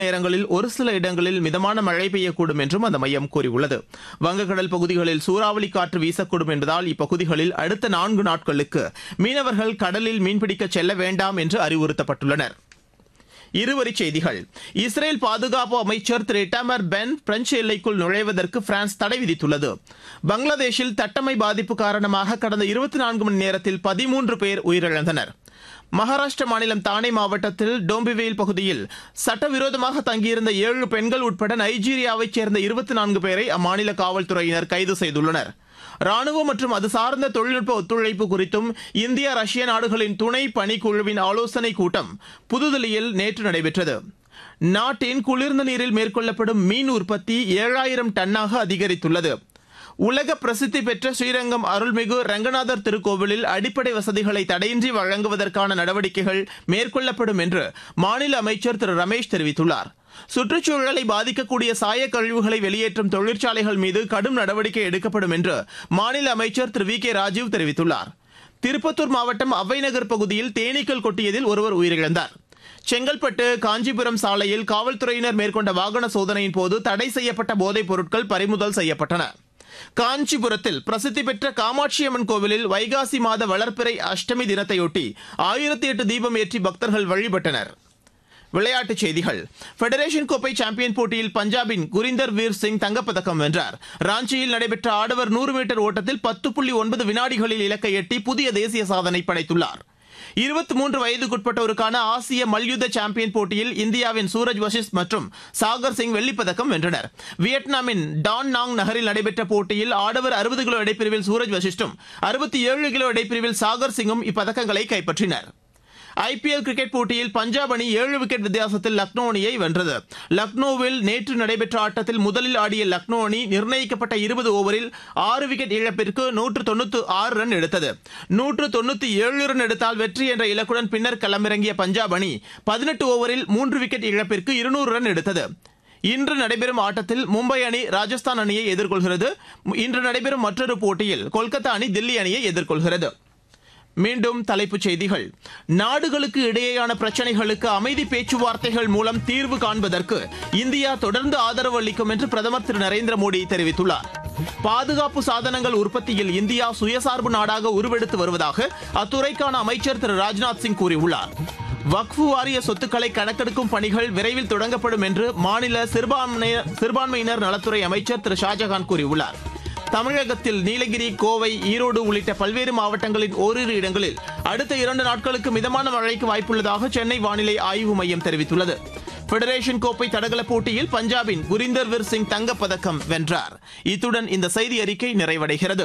நேரங்களில் ஒரு சில இடங்களில் மிதமான மழை பெய்யக்கூடும் என்றும் அந்த மையம் கூறியுள்ளது வங்கக்கடல் பகுதிகளில் சூறாவளி காற்று வீசக்கூடும் என்பதால் இப்பகுதிகளில் அடுத்த நான்கு நாட்களுக்கு மீனவர்கள் கடலில் மீன்பிடிக்க செல்ல வேண்டாம் என்று அறிவுறுத்தப்பட்டுள்ளனர் இருவரிச் செய்திகள் இஸ்ரேல் பாதுகாப்பு அமைச்சர் திரு இட்டாமர் பென் பிரெஞ்சு எல்லைக்குள் நுழைவதற்கு பிரான்ஸ் தடை விதித்துள்ளது பங்களாதேஷில் தட்டமை பாதிப்பு காரணமாக கடந்த இருபத்தி நான்கு மணி நேரத்தில் பதிமூன்று பேர் உயிரிழந்தனர் மகாராஷ்டிர மாநிலம் தானே மாவட்டத்தில் டோம்பிவேல் பகுதியில் சட்டவிரோதமாக தங்கியிருந்த ஏழு பெண்கள் உட்பட நைஜீரியாவைச் சேர்ந்த இருபத்தி நான்கு பேரை அம்மாநில காவல்துறையினர் கைது செய்துள்ளனர் ராணுவ மற்றும் அது சார்ந்த தொழில்நுட்ப ஒத்துழைப்பு குறித்தும் இந்தியா ரஷ்ய நாடுகளின் துணை பணிக்குழுவின் ஆலோசனைக் கூட்டம் புதுதில்லியில் நேற்று நடைபெற்றது நாட்டின் குளிர்ந்த நீரில் மேற்கொள்ளப்படும் மீன் உற்பத்தி ஏழாயிரம் டன்னாக அதிகரித்துள்ளது உலக பிரசித்தி பெற்ற ஸ்ரீரங்கம் அருள்மிகு ரங்கநாதர் திருக்கோவிலில் அடிப்படை வசதிகளை தடையின்றி வழங்குவதற்கான நடவடிக்கைகள் மேற்கொள்ளப்படும் என்று மாநில அமைச்சர் திரு ரமேஷ் தெரிவித்துள்ளார் சுற்றுச்சூழலை பாதிக்கக்கூடிய சாய கழிவுகளை வெளியேற்றும் தொழிற்சாலைகள் மீது கடும் நடவடிக்கை எடுக்கப்படும் என்று மாநில அமைச்சர் திரு வி கே ராஜீவ் தெரிவித்துள்ளார் திருப்பத்தூர் மாவட்டம் அவ்வைநகர் பகுதியில் தேனீக்கள் கொட்டியதில் ஒருவர் உயிரிழந்தார் செங்கல்பட்டு காஞ்சிபுரம் சாலையில் காவல்துறையினர் மேற்கொண்ட வாகன சோதனையின் போது தடை செய்யப்பட்ட போதைப் பொருட்கள் பறிமுதல் செய்யப்பட்டன காஞ்சிபுரத்தில் பிரசித்தி பெற்ற காமாட்சியம்மன் கோவிலில் வைகாசி மாத வளர்ப்பிறை அஷ்டமி தினத்தையொட்டி ஆயிரத்தி எட்டு தீபம் ஏற்றி பக்தர்கள் வழிபட்டனர் விளையாட்டுச் செய்திகள் ஃபெடரேஷன் கோப்பை சாம்பியன் போட்டியில் பஞ்சாபின் குரிந்தர் வீர் சிங் தங்கப்பதக்கம் வென்றார் ராஞ்சியில் நடைபெற்ற ஆடவர் நூறு மீட்டர் ஓட்டத்தில் பத்து புள்ளி ஒன்பது வினாடிகளில் இலக்கை எட்டி புதிய தேசிய சாதனை படைத்துள்ளார் இருபத்தி மூன்று வயதுக்குட்பட்டோருக்கான ஆசிய மல்யுத்த சாம்பியன் போட்டியில் இந்தியாவின் சூரஜ் வஷிஷ் மற்றும் சாகர் சிங் வெள்ளிப்பதக்கம் வென்றனர் வியட்நாமின் டான் நாங் நகரில் நடைபெற்ற போட்டியில் ஆடவர் அறுபது கிலோ எடைப்பிரிவில் சூரஜ் வஷிஷ்டும் அறுபத்தி ஏழு கிலோ எடைப்பிரிவில் சாகர் சிங்கும் இப்பதக்கங்களை கைப்பற்றினர் ஐபிஎல் கிரிக்கெட் போட்டியில் பஞ்சாப் அணி ஏழு விக்கெட் வித்தியாசத்தில் லக்னோ அணியை வென்றது லக்னோவில் நேற்று நடைபெற்ற ஆட்டத்தில் முதலில் ஆடிய லக்னோ அணி நிர்ணயிக்கப்பட்ட இருபது ஓவரில் ஆறு விக்கெட் இழப்பிற்கு நூற்று தொண்ணூற்று ஆறு ரன் எடுத்தது நூற்று தொண்ணூத்தி ஏழு ரன் எடுத்தால் வெற்றி என்ற இலக்குடன் பின்னர் களமிறங்கிய பஞ்சாப் அணி பதினெட்டு ஓவரில் மூன்று விக்கெட் இழப்பிற்கு இருநூறு ரன் எடுத்தது இன்று நடைபெறும் ஆட்டத்தில் மும்பை அணி ராஜஸ்தான் அணியை எதிர்கொள்கிறது இன்று நடைபெறும் மற்றொரு போட்டியில் கொல்கத்தா அணி தில்லி அணியை எதிர்கொள்கிறது மீண்டும் தலைப்புச் செய்திகள் நாடுகளுக்கு இடையேயான பிரச்சனைகளுக்கு அமைதி பேச்சுவார்த்தைகள் மூலம் தீர்வு காண்பதற்கு இந்தியா தொடர்ந்து ஆதரவு அளிக்கும் என்று பிரதமர் திரு நரேந்திர மோடி தெரிவித்துள்ளார் பாதுகாப்பு சாதனங்கள் உற்பத்தியில் இந்தியா சுயசார்பு நாடாக உருவெடுத்து வருவதாக அத்துறைக்கான அமைச்சர் திரு ராஜ்நாத் சிங் கூறியுள்ளார் வக்ஃபு வாரிய சொத்துக்களை கணக்கெடுக்கும் பணிகள் விரைவில் தொடங்கப்படும் என்று மாநில சிறுபான்மையினர் சிறுபான்மையினர் நலத்துறை அமைச்சர் திரு ஷாஜகான் கூறியுள்ளார் தமிழகத்தில் நீலகிரி கோவை ஈரோடு உள்ளிட்ட பல்வேறு மாவட்டங்களின் ஓரிரு இடங்களில் அடுத்த இரண்டு நாட்களுக்கு மிதமான மழைக்கு வாய்ப்புள்ளதாக சென்னை வானிலை ஆய்வு மையம் தெரிவித்துள்ளது ஃபெடரேஷன் கோப்பை தடகள போட்டியில் பஞ்சாபின் குரிந்தர் வீர் சிங் தங்கப்பதக்கம் வென்றார் இத்துடன் இந்த செய்தி அறிக்கை நிறைவடைகிறது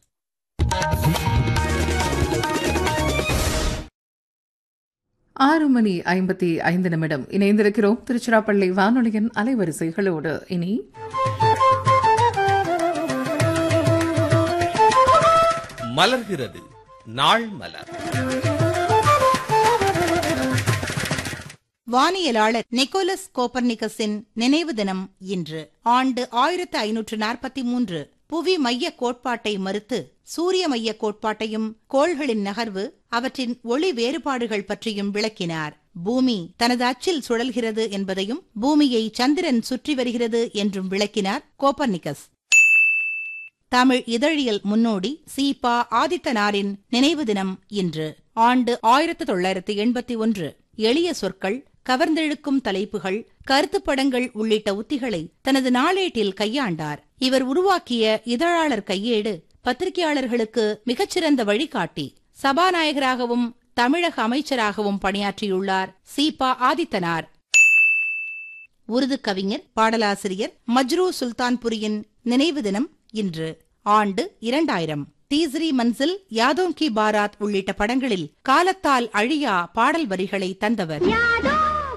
ஆறு மணி ஐம்பத்தி ஐந்து நிமிடம் இணைந்திருக்கிறோம் திருச்சிராப்பள்ளி வானொலியின் அலைவரிசைகளோடு இனி மலர்கிறது நாள் மலர் வானியலாளர் நிக்கோலஸ் கோப்பர்னிகஸின் நினைவு தினம் இன்று ஆண்டு ஆயிரத்து ஐநூற்று நாற்பத்தி மூன்று புவி மைய கோட்பாட்டை மறுத்து சூரிய மைய கோட்பாட்டையும் கோள்களின் நகர்வு அவற்றின் ஒளி வேறுபாடுகள் பற்றியும் விளக்கினார் பூமி தனது அச்சில் சுழல்கிறது என்பதையும் பூமியை சந்திரன் சுற்றி வருகிறது என்றும் விளக்கினார் கோப்பர்னிகஸ் தமிழ் இதழியல் முன்னோடி சீபா ஆதித்தனாரின் நினைவு தினம் இன்று ஆண்டு ஆயிரத்து தொள்ளாயிரத்து எண்பத்தி ஒன்று எளிய சொற்கள் கவர்ந்தெழுக்கும் தலைப்புகள் கருத்துப்படங்கள் உள்ளிட்ட உத்திகளை தனது நாளேட்டில் கையாண்டார் இவர் உருவாக்கிய இதழாளர் கையேடு பத்திரிகையாளர்களுக்கு மிகச்சிறந்த வழிகாட்டி சபாநாயகராகவும் தமிழக அமைச்சராகவும் பணியாற்றியுள்ளார் சீபா ஆதித்தனார் உருது கவிஞர் பாடலாசிரியர் மஜ்ரூ சுல்தான்புரியின் நினைவு தினம் இன்று ஆண்டு இரண்டாயிரம் தீஸ்ரி மன்சில் யாதோங்கி பாராத் உள்ளிட்ட படங்களில் காலத்தால் அழியா பாடல் வரிகளை தந்தவர்